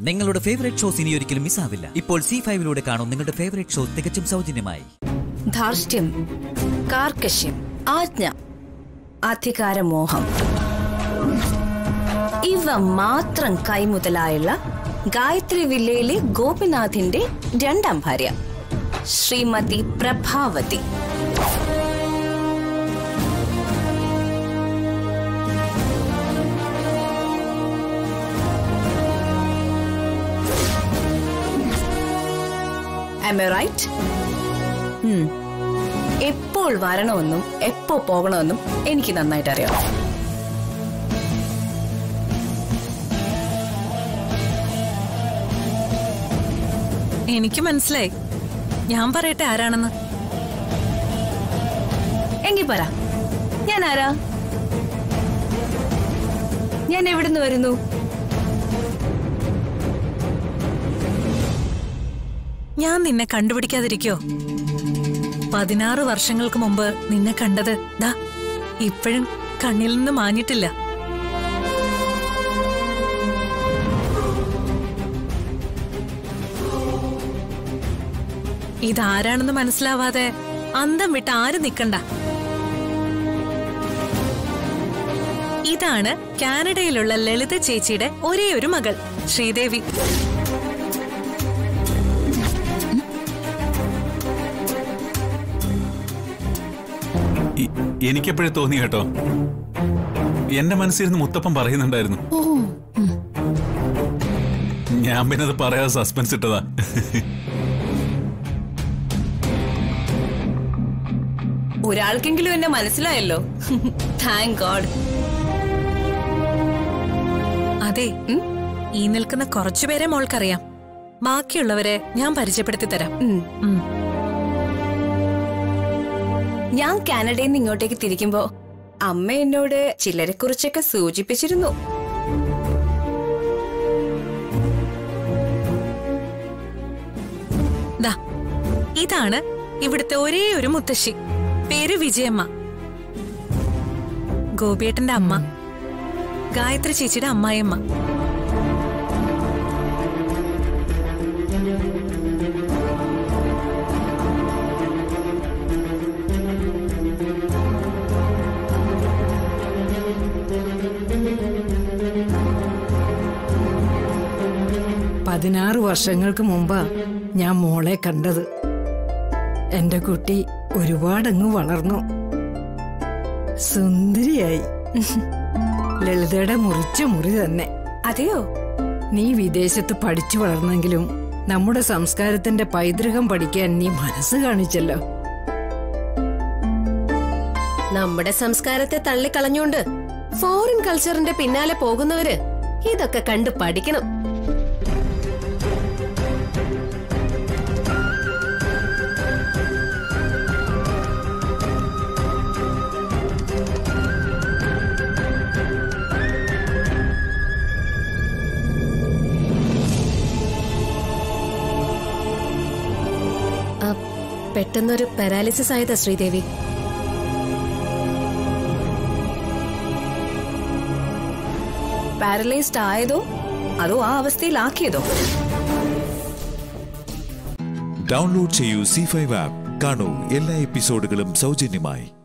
നിങ്ങളുടെ favourite shows ഇനി ഒരിക്കലും മിസ്സാവില്ല ഇപ്പോൾ സി ഫൈവിലൂടെ കാണും നിങ്ങളുടെ ഫേവറേറ്റ് ഷോ തികച്ചും സൗജന്യമായി ധാർഷ്ട്യം കാർക്കശ്യം ആജ്ഞ അധികാരമോഹം ഇവ മാത്രം കൈമുതലായുള്ള ഗായത്രി വില്ലയിലെ ഗോപിനാഥിന്റെ രണ്ടാം ഭാര്യ Shrimati Prabhavati Am I right? ഉം. എപ്പോൾ വരണമെന്നും എപ്പോ പോകണമെന്നും എനിക്ക് നന്നായിട്ട് അറിയാം എനിക്ക് മനസ്സിലായി ഞാൻ പറയട്ടെ ആരാണെന്ന് എങ്കിൽ പറ ഞാൻ ആരാ ഞാൻ എവിടുന്ന് വരുന്നു ഞാൻ നിന്നെ കണ്ടുപിടിക്കാതിരിക്കോ പതിനാറ് വർഷങ്ങൾക്ക് മുമ്പ് നിന്നെ കണ്ടത് ദാ ഇപ്പോഴും കണ്ണിൽ നിന്ന് മാഞ്ഞിട്ടില്ല ഇതാരാണെന്ന് മനസ്സിലാവാതെ അന്തം വിട്ട് ആരും നിക്കണ്ട ഇതാണ് കാനഡയിലുള്ള ലളിത ചേച്ചിയുടെ ഒരേ ഒരു മകൾ ശ്രീദേവി ഇ- എനിക്കെപ്പോഴേ തോന്നി കേട്ടോ എന്റെ മനസ്സിരുന്ന് മുത്തപ്പൻ പറയുന്നുണ്ടായിരുന്നു ഞാൻ പിന്നെ അത് പറയാതെ സസ്പെൻസ് ഇട്ടതാ ഒരാൾക്കെങ്കിലും എന്നെ മനസ്സിലായല്ലോ താങ്ക് ഗോഡ് അതെ ഈ നിൽക്കുന്ന കുറച്ചുപേരെ മോൾക്കറിയാം ബാക്കിയുള്ളവരെ ഞാൻ പരിചയപ്പെടുത്തി തരാം ഉം. ഞാൻ കാനഡയിൽ നിന്ന് ഇങ്ങോട്ടേക്ക് തിരിക്കുമ്പോ അമ്മ എന്നോട് ചിലരെ കുറിച്ചൊക്കെ സൂചിപ്പിച്ചിരുന്നു ദാ ഇതാണ് ഇവിടുത്തെ ഒരേ ഒരു മുത്തശ്ശി പേര് വിജയമ്മ ഗോപിയേട്ടന്റെ അമ്മ ഗായത്രി ചേച്ചിയുടെ അമ്മായിയമ്മ പതിനാറ് വർഷങ്ങൾക്ക് മുമ്പാ ഞാൻ മോളെ കണ്ടത് എന്റെ കുട്ടി ഒരുപാടങ്ങ് വളർന്നു സുന്ദരിയായി ലളിതയുടെ മുറിച്ച മുറി തന്നെ അതെയോ നീ വിദേശത്ത് പഠിച്ചു വളർന്നെങ്കിലും നമ്മുടെ സംസ്കാരത്തിന്റെ പൈതൃകം പഠിക്കാൻ നീ മനസ്സ് കാണിച്ചല്ലോ നമ്മുടെ സംസ്കാരത്തെ തള്ളിക്കളഞ്ഞുകൊണ്ട് ഫോറിൻ കൾച്ചറിന്റെ പിന്നാലെ പോകുന്നവര് ഇതൊക്കെ കണ്ടു പഠിക്കണം ആ, പെട്ടെന്നൊരു പാരാലിസിസ് ആയതാ ശ്രീദേവി പാരലൈസ്ഡ് ആയതോ അതോ ആ അവസ്ഥയിലാക്കിയതോ ഡൗൺലോഡ് ചെയ്യൂ സി ഫൈവ് ആപ്പ് കാണൂ എല്ലാ എപ്പിസോഡുകളും സൗജന്യമായി